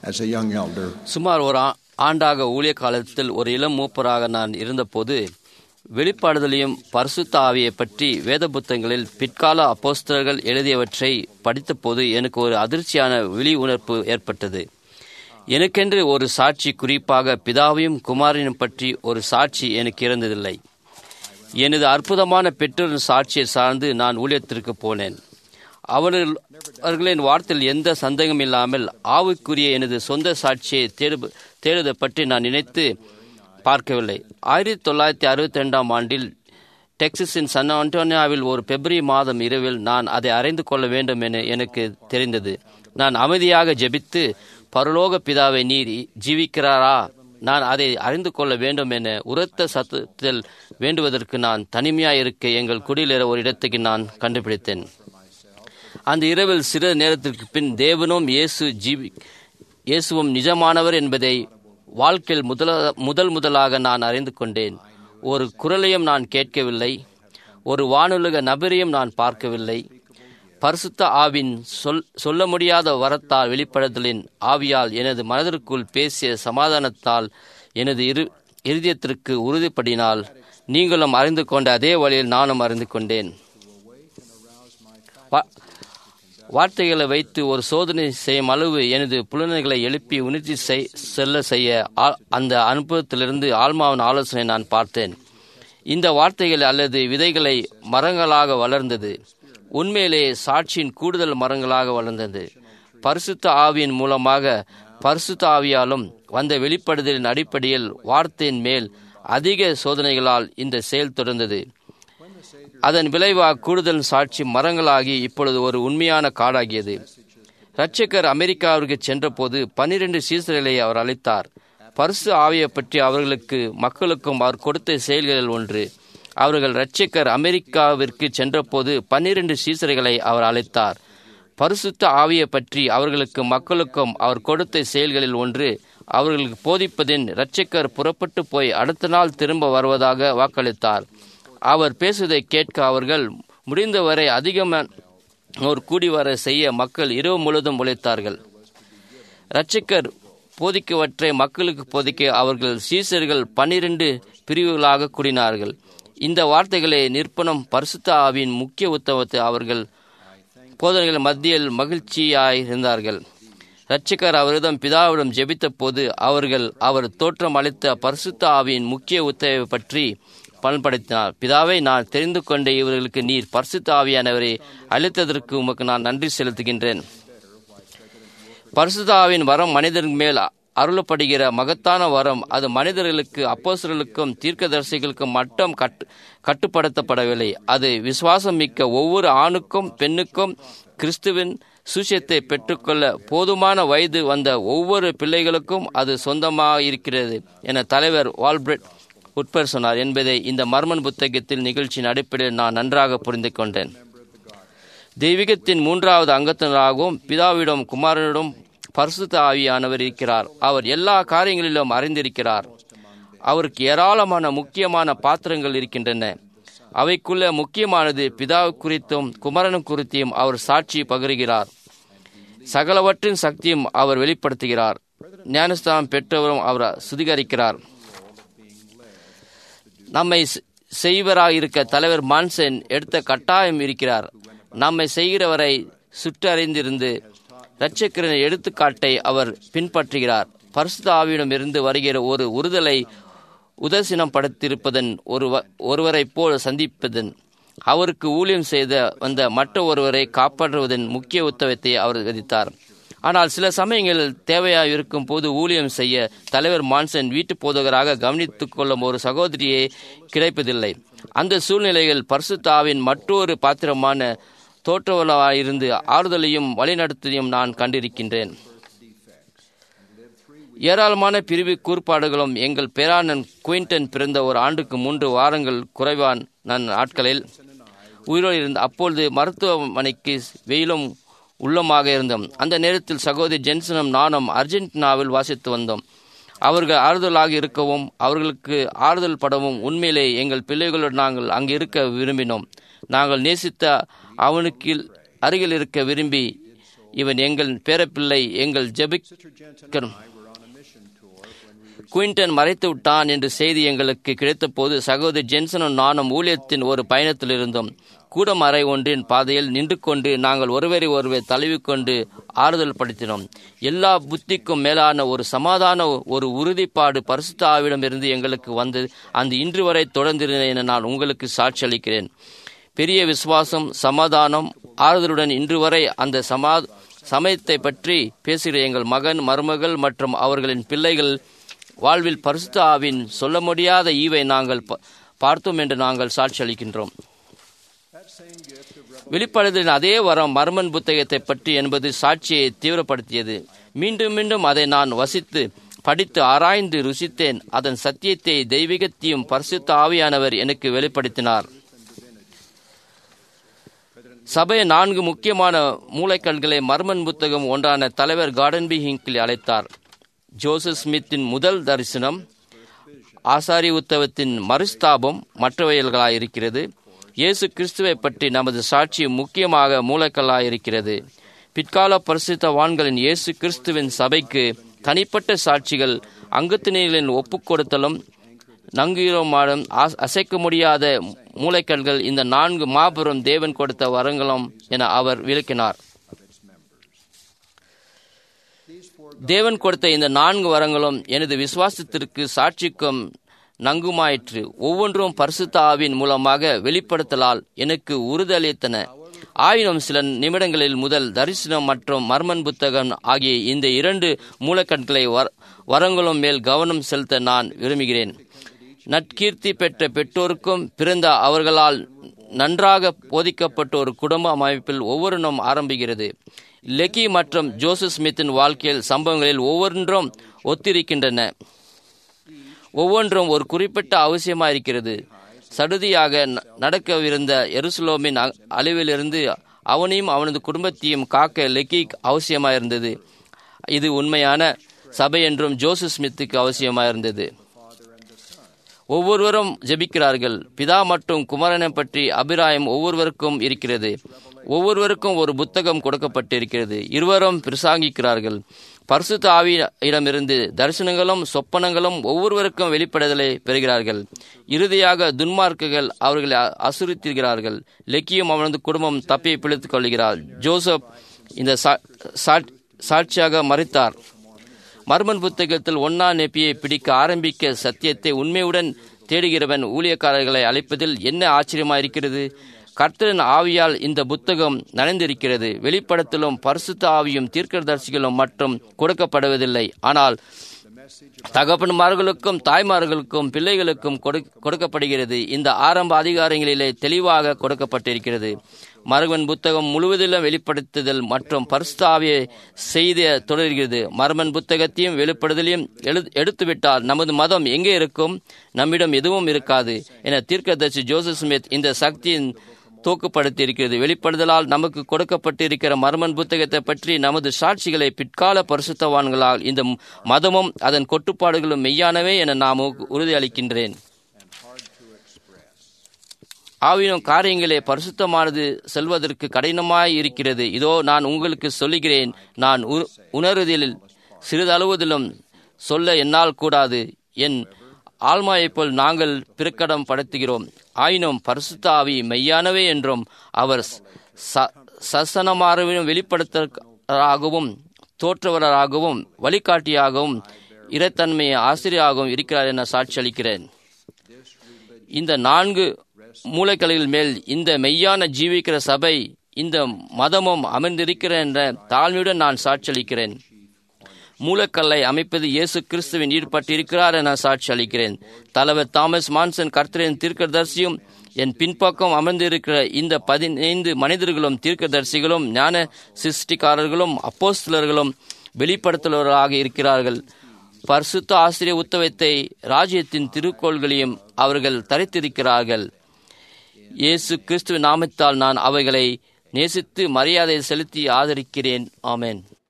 as a young elder. சுமார் ஒரு ஆ- ஆண்டாக ஊழிய காலத்தில் ஒரு இளம் மூப்பராக நான் இருந்தபோது வெளிப்பாடுதலையும் பரிசுத்த ஆவியை பற்றி வேத புத்தகங்களில் பிற்கால அப்போஸ்தலர்கள் எழுதியவற்றை படித்தபோது எனக்கு ஒரு அதிர்ச்சியான விழி உணர்வு ஏற்பட்டது எனக்கென்று ஒரு சாட்சி குறிப்பாக பிதாவையும் குமாரனையும் பற்றி ஒரு சாட்சி எனக்கு இருந்ததில்லை எனது அற்புதமான பெற்றோரின் சாட்சியை சார்ந்து நான் ஊழியத்திற்கு போனேன் அவர்கள் அவர்களின் வார்த்தையில் எந்த சந்தேகம் இல்லாமல் ஆவுக்குரிய எனது சொந்த சாட்சியை தேடு தேடுவதை பற்றி நான் நினைத்து பார்க்கவில்லை ஆயிரத்தி தொள்ளாயிரத்தி அறுபத்தி ரெண்டாம் ஆண்டில் டெக்சஸின் சன் ஆண்டோனியாவில் ஒரு பிப்ரவரி மாதம் இரவில் நான் அதை அறிந்து கொள்ள வேண்டும் என எனக்கு தெரிந்தது நான் அமைதியாக ஜெபித்து பரலோக பிதாவை நீர் ஜீவிக்கிறாரா நான் அதை அறிந்து கொள்ள வேண்டும் என உரத்த சத்தத்தில் வேண்டுவதற்கு நான் தனிமையாய் இருக்க எங்கள் குடியில ஒரு இடத்துக்கு நான் கண்டுபிடித்தேன் அந்த இரவில் சிறு நேரத்திற்கு பின் தேவனும் இயேசு ஜீவி இயேசுவும் நிஜமானவர் என்பதை வாழ்க்கையில் முதல முதல் முதலாக நான் அறிந்து கொண்டேன் ஒரு குரலையும் நான் கேட்கவில்லை ஒரு வானுலக நபரையும் நான் பார்க்கவில்லை பரிசுத்த ஆவின் சொல் சொல்ல முடியாத வரத்தால் வெளிப்படுதலின் ஆவியால் எனது மனதிற்குள் பேசிய சமாதானத்தால் எனது இரு இருதயத்திற்கு உறுதிப்படினால் நீங்களும் அறிந்து கொண்ட அதே வழியில் நானும் அறிந்து கொண்டேன் வா- வார்த்தைகளை வைத்து ஒரு சோதனை செய்யும் அளவு எனது புலனைகளை எழுப்பி உணர்ச்சி செய் செல்ல செய்ய ஆ- அந்த அனுபவத்திலிருந்து ஆத்மாவின் ஆலோசனை நான் பார்த்தேன் இந்த வார்த்தைகள் அல்லது விதைகளை மரங்களாக வளர்ந்தது உண்மையிலே சாட்சியின் கூடுதல் மரங்களாக வளர்ந்தது பரிசுத்த ஆவியின் மூலமாக பரிசுத்த ஆவியாலும் வந்த வெளிப்படுதலின் அடிப்படையில் வார்த்தையின் மேல் அதிக சோதனைகளால் இந்த செயல் தொடர்ந்தது அதன் விளைவாக கூடுதல் சாட்சி மரங்களாகி இப்பொழுது ஒரு உண்மையான காடாகியது இரட்சகர் அமெரிக்காவிற்கு சென்றபோது பன்னிரண்டு சீசர்களை அவர் அழைத்தார் பரிசு ஆவியை பற்றி அவர்களுக்கு மக்களுக்கும் அவர் கொடுத்த செயல்களில் ஒன்று அவர்கள் இரட்சகர் அமெரிக்காவிற்கு சென்றபோது பன்னிரண்டு சீசர்களை அவர் அழைத்தார் பரிசுத்த ஆவியை பற்றி அவர்களுக்கு மக்களுக்கும் அவர் கொடுத்த செயல்களில் ஒன்று அவர்களுக்கு போதிப்பதின் இரட்சகர் புறப்பட்டு போய் அடுத்த நாள் திரும்ப வருவதாக வாக்களித்தார் அவர் பேசுவதை கேட்க அவர்கள் முடிந்தவரை அதிகமான ஒரு கூடி வர செய்ய மக்கள் இரவு முழுவதும் உழைத்தார்கள் இரட்சகர் போதிக்கவற்றை மக்களுக்கு போதிக்க அவர்கள் சீசர்கள் பன்னிரண்டு பிரிவுகளாக கூடினார்கள் இந்த வார்த்தைகளை நிற்பனம் பரிசுத்த ஆவியின் முக்கிய உத்தவத்தை அவர்கள் போதனைகள் மத்தியில் மகிழ்ச்சியாய் இருந்தார்கள் இரட்சகர் அவரிடம் பிதாவிடம் ஜெபித்த போது அவர்கள் அவர் தோற்றம் அளித்த பரிசுத்த ஆவியின் முக்கிய உத்தரவை பற்றி பலன்படுத்தினார் பிதாவை நான் தெரிந்து கொண்ட இவர்களுக்கு நீர் பரிசுத்த ஆவியானவரை அளித்ததற்கு உமக்கு நான் நன்றி செலுத்துகின்றேன் பரிசுத்த ஆவியின் வரம் மனிதன் மேல் அருளப்படுகிற மகத்தான வரம் அது மனிதர்களுக்கு அப்போஸ்தலர்களுக்கும் தீர்க்கதரிசிகளுக்கும் மட்டும் கட்டு கட்டுப்படுத்தப்படவில்லை அது விசுவாசம் மிக்க ஒவ்வொரு ஆணுக்கும் பெண்ணுக்கும் கிறிஸ்துவின் சுசியத்தை பெற்றுக்கொள்ள போதுமான வயது வந்த ஒவ்வொரு பிள்ளைகளுக்கும் அது சொந்தமாக இருக்கிறது என தலைவர் வால்பிரெட் உட்பர் சொன்னார் என்பதை இந்த மர்மன் புத்தகத்தில் நிகழ்ச்சியின் அடிப்படையில் நான் நன்றாக புரிந்து கொண்டேன் தெய்வீகத்தின் மூன்றாவது அங்கத்தினராகவும் பிதாவிடம் குமாரனிடம் பரிசுத்த ஆவியானவர் இருக்கிறார் அவர் எல்லா காரியங்களிலும் அறிந்திருக்கிறார் அவருக்கு ஏராளமான முக்கியமான பாத்திரங்கள் இருக்கின்றன அவைக்குள்ள முக்கியமானது பிதா குறித்தும் குமரன் குறித்தும் அவர் சாட்சி பகிர்கிறார் சகலவற்றின் சக்தியும் அவர் வெளிப்படுத்துகிறார் ஞானஸ்தானம் பெற்றவரும் அவர் சுத்திகரிக்கிறார் நம்மை செ- செய்வராக இருக்க தலைவர் மான்சன் எடுத்த கட்டாயம் இருக்கிறார் நம்மை செய்கிறவரை சுற்றறிந்திருந்து இரட்சக்கரின் எடுத்துக்காட்டை அவர் பின்பற்றுகிறார் பரிசுத்த ஆவியிடம் இருந்து வருகிற ஒரு உறுதலை உதர்சனம் படுத்திருப்பதன் ஒரு ஒருவரைப் போல் சந்திப்பதன் அவருக்கு ஊழியம் செய்த வந்த மற்ற ஒருவரை காப்பாற்றுவதன் முக்கிய உத்தவத்தை அவர் விதித்தார் ஆனால் சில சமயங்களில் தேவையாக இருக்கும் போது ஊழியம் செய்ய தலைவர் மான்சன் வீட்டு போதகராக கவனித்துக் கொள்ளும் ஒரு சகோதரியே கிடைப்பதில்லை அந்த சூழ்நிலையில் பரிசுத்தாவின் மற்றொரு பாத்திரமான தோற்றவளாயிருந்து ஆறுதலையும் வழிநடத்தையும் நான் கண்டிருக்கின்றேன் ஏராளமான பிரிவு கூறுபாடுகளும் எங்கள் பேரானன் குயின்டன் பிறந்த ஒரு ஆண்டுக்கு மூன்று வாரங்கள் குறைவான் நான் நாட்களில் உயிரோடு இருந்த அப்பொழுது மருத்துவமனைக்கு வெயிலும் உள்ளமாக இருந்தோம் அந்த நேரத்தில் சகோதரி ஜென்சனும் நானும் அர்ஜென்டினாவில் வாசித்து வந்தோம் அவர்கள் ஆறுதலாக இருக்கவும் அவர்களுக்கு ஆறுதல் படவும் உண்மையிலே எங்கள் பிள்ளைகளோடு நாங்கள் அங்கு இருக்க விரும்பினோம் நாங்கள் நேசித்த அவனுக்கு அருகில் இருக்க விரும்பி இவன் எங்கள் பேரப்பிள்ளை எங்கள் ஜெபிக் Sister Jensen and I were on a mission tour when we were Quinton மறைத்து விட்டான் என்று செய்தி எங்களுக்கு கிடைத்தபோது சகோதரி ஜென்சனும் நானும் ஊழியத்தின் ஒரு பயணத்தில் இருந்தோம் கூடம் அறை ஒன்றின் பாதையில் நின்று கொண்டு நாங்கள் ஒருவரை ஒருவர் தழுவிக்கொண்டு ஆறுதல் படுத்தினோம் எல்லா புத்திக்கும் மேலான ஒரு சமாதான ஒரு உறுதிப்பாடு பரிசுத்த ஆவிடமிருந்து எங்களுக்கு வந்து அந்த இன்று வரை தொடர்ந்திருந்தேன் என நான் உங்களுக்கு சாட்சி அளிக்கிறேன் பெரிய விசுவாசம் சமாதானம் ஆறுதலுடன் இன்று வரை அந்த சமா சமயத்தை பற்றி பேசுகிற எங்கள் மகன் மருமகள் மற்றும் அவர்களின் பிள்ளைகள் வாழ்வில் பரிசுத்த ஆவின் சொல்ல முடியாத ஈவை நாங்கள் ப- பார்த்தோம் என்று நாங்கள் சாட்சி அளிக்கின்றோம் that same gift of revelation வெளிப்படுதலின் அதே வரம் மர்மன் புத்தகத்தை பற்றி என்பது சாட்சியை தீவிரப்படுத்தியது மீண்டும் மீண்டும் அதை நான் வசித்து படித்து ஆராய்ந்து ருசித்தேன் அதன் சத்தியத்தை தெய்வீகத்தையும் பரிசுத்த ஆவியானவர் எனக்கு வெளிப்படுத்தினார் சபை நான்கு முக்கியமான மூளைக்கண்களை மர்மன் புத்தகம் ஒன்றான தலைவர் கார்டன்பி ஹிங்கில் அழைத்தார் ஜோசப் ஸ்மித்தின் முதல் தரிசனம் ஆசாரி உத்தவத்தின் மறுஸ்தாபம் மற்றவைகளாயிருக்கிறது இயேசு கிறிஸ்துவை பற்றி நமது சாட்சி முக்கியமாக மூலக்கல்லாயிருக்கிறது பிற்கால பரிசுத்தவான்களின் இயேசு கிறிஸ்துவின் சபைக்கு தனிப்பட்ட சாட்சிகள் அங்கத்தினர்களின் ஒப்புக் கொடுத்தலும் நங்கீரமாடும் அச- அசைக்க முடியாத மூளைக்கண்கள் இந்த நான்கு மாபெரும் தேவன் கொடுத்த வரங்களும் என அவர் விளக்கினார் தேவன் கொடுத்த இந்த நான்கு வரங்களும் எனது விசுவாசத்திற்கு சாட்சிக்கும் நங்குமாயிற்று ஒவ்வொன்றும் பரிசுத்த ஆவின் மூலமாக வெளிப்படுத்தலால் எனக்கு உறுதளித்தன ஆயினும் சில நிமிடங்களில் முதல் தரிசனம் மற்றும் மர்மன் புத்தகம் ஆகிய இந்த இரண்டு மூலக்கண்களை வர- வரங்களும் மேல் கவனம் செலுத்த நான் விரும்புகிறேன் நற்கீர்த்தி பெற்ற பெற்றோருக்கும் பிறந்த அவர்களால் நன்றாக போதிக்கப்பட்ட ஒரு குடும்ப அமைப்பில் ஒவ்வொருனும் ஆரம்பிக்கிறது லெக்கி மற்றும் ஜோசப் ஸ்மித்தின் வாழ்க்கையில் சம்பவங்களில் ஒவ்வொன்றும் ஒத்திருக்கின்றன ஒவ்வொன்றும் ஒரு குறிப்பிட்ட அவசியமாக இருக்கிறது சடுதியாக ந- நடக்கவிருந்த எருசலோமின் அ- அழிவிலிருந்து அவனையும் அவனது குடும்பத்தையும் காக்க லெக்கி அவசியமாக இருந்தது இது உண்மையான சபை என்றும் ஜோசப் ஸ்மித்துக்கு அவசியமாக இருந்தது ஒவ்வொருவரும் ஜெபிக்கிறார்கள் பிதா மற்றும் குமாரனை பற்றி அபிராயம் ஒவ்வொருவருக்கும் இருக்கிறது ஒவ்வொருவருக்கும் ஒரு புத்தகம் கொடுக்கப்பட்டிருக்கிறது இருவரும் பிரசாங்கிக்கிறார்கள் பரிசுத்த ஆவியிடமிருந்து தரிசனங்களும் சொப்பனங்களும் ஒவ்வொருவருக்கும் வெளிப்படுதலை பெறுகிறார்கள் இறுதியாக துன்மார்க்குகள் அவர்களை அ- அசுரித்திருக்கிறார்கள் லெக்கியும் அவனது குடும்பம் தப்பி பிழைத்துக் கொள்கிறார் ஜோசப் இந்த சா- சா- சாட்சியாக மறைத்தார் மர்மன் புத்தகத்தில் ஒன்னா நெப்பியை பிடிக்க ஆரம்பிக்க சத்தியத்தை உண்மையுடன் தேடுகிறவன் ஊழியக்காரர்களை அழைப்பதில் என்ன ஆச்சரியமா இருக்கிறது கர்த்தரின் ஆவியால் இந்த புத்தகம் நனைந்திருக்கிறது வெளிப்படத்திலும் பரிசுத்த ஆவியும் தீர்க்கதரிசிகளும் மட்டும் கொடுக்கப்படுவதில்லை ஆனால் தகப்பன்மார்களுக்கும் தாய்மார்களுக்கும் பிள்ளைகளுக்கும் கொடு- கொடுக்கப்படுகிறது இந்த ஆரம்ப அதிகாரங்களிலே தெளிவாக கொடுக்கப்பட்டிருக்கிறது மருகன் புத்தகம் முழுவதிலும் வெளிப்படுத்துதல் மற்றும் பரிசுத்தாவியை செய்த தொடர்கிறது மர்மன் புத்தகத்தையும் வெளிப்படுதலையும் எழு எடுத்துவிட்டால் நமது மதம் எங்கே இருக்கும் நம்மிடம் எதுவும் இருக்காது என தீர்க்கதர்சி ஜோசப் ஸ்மித் இந்த சக்தியின் தூக்குப்படுத்தி இருக்கிறது வெளிப்படுதலால் நமக்கு கொடுக்கப்பட்டிருக்கிற மர்மன் புத்தகத்தை பற்றி நமது சாட்சிகளை பிற்கால பரிசுத்தவான்களால் இந்த மதமும் அதன் கொட்டுப்பாடுகளும் மெய்யானவே என நாம் உறுதியளிக்கின்றேன் ஆவினும் காரியங்களே பரிசுத்தமானது செல்வதற்கு கடினமாய் இருக்கிறது இதோ நான் உங்களுக்கு சொல்லுகிறேன் நான் உ- உணர்வதில் சிறிதளவுதிலும் சொல்ல என்னால் கூடாது என் ஆழ்மாயைப் போல் நாங்கள் பிரக்கடம் படுத்துகிறோம் ஆயினும் பரிசுத்த ஆவி மெய்யானவே என்றும் அவர் ச- சசனமாகவும் வெளிப்படுத்தராகவும் தோற்றவராகவும் வழிகாட்டியாகவும் இறைத்தன்மை ஆசிரியராகவும் இருக்கிறார் என சாட்சி அளிக்கிறேன் இந்த நான்கு மூளைக்கலைகள் மேல் இந்த மெய்யான ஜீவிக்கிற சபை இந்த மதமும் அமர்ந்திருக்கிற என்ற தாழ்மையுடன் நான் சாட்சியளிக்கிறேன் மூலக்கல்லை அமைப்பது இயேசு கிறிஸ்துவின் ஈடுபட்டிருக்கிறார் என சாட்சி அளிக்கிறேன் தலைவர் தாமஸ் மான்சன் கர்த்தரின் தீர்க்கதரிசியும் என் பின்பக்கம் அமர்ந்திருக்கிற இந்த பதினைந்து மனிதர்களும் தீர்க்கதரிசிகளும் ஞான சிருஷ்டிக்காரர்களும் அப்போஸ்தலர்களும் வெளிப்படுத்துபவர்களாக இருக்கிறார்கள் பரிசுத்த ஆசிரிய உத்தவத்தை ராஜ்யத்தின் திருக்கோள்களையும் அவர்கள் தரித்திருக்கிறார்கள் இயேசு கிறிஸ்துவ நாமத்தால் நான் அவைகளை நேசித்து மரியாதை செலுத்தி ஆதரிக்கிறேன் ஆமென்